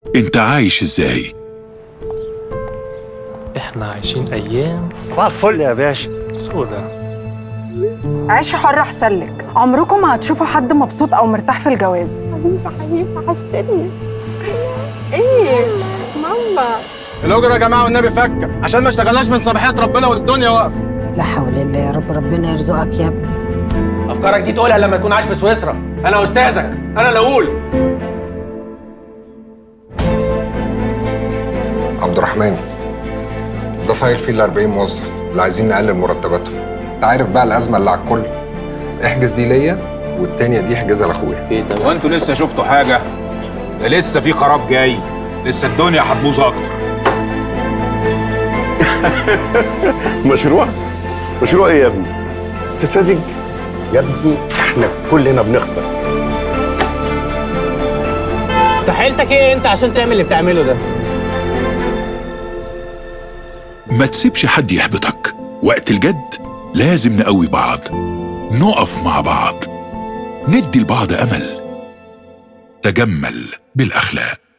انت عايش ازاي احنا عايشين ايام صباح الفل يا باشا سودة عيشي حر احسن لك عمركم ما هتشوفوا حد مبسوط او مرتاح في الجواز حبيبي حبيبي وحشتني ايه ماما الاجره يا جماعه والنبي فكه عشان ما اشتغلناش من صباحيه ربنا والدنيا واقفه لا حول الله يا رب ربنا يرزقك يا ابني افكارك دي تقولها لما تكون عايش في سويسرا انا استاذك انا اللي اقول عبد الرحمن ده فايل فيه ال 40 موظف اللي عايزين نقلل مرتباتهم انت عارف بقى الازمه اللي على الكل احجز دي ليا والتانيه دي احجزها لاخويا ايه تمام وانتوا لسه شفتوا حاجه ده لسه في قرار جاي لسه الدنيا هتبوظ اكتر مشروع مشروع ايه يا ابني انت ساذج يا ابني احنا كلنا بنخسر تحيلتك ايه انت عشان تعمل اللي بتعمله ده ما تسيبش حد يحبطك وقت الجد لازم نقوي بعض نقف مع بعض ندي لبعض امل تجمل بالاخلاق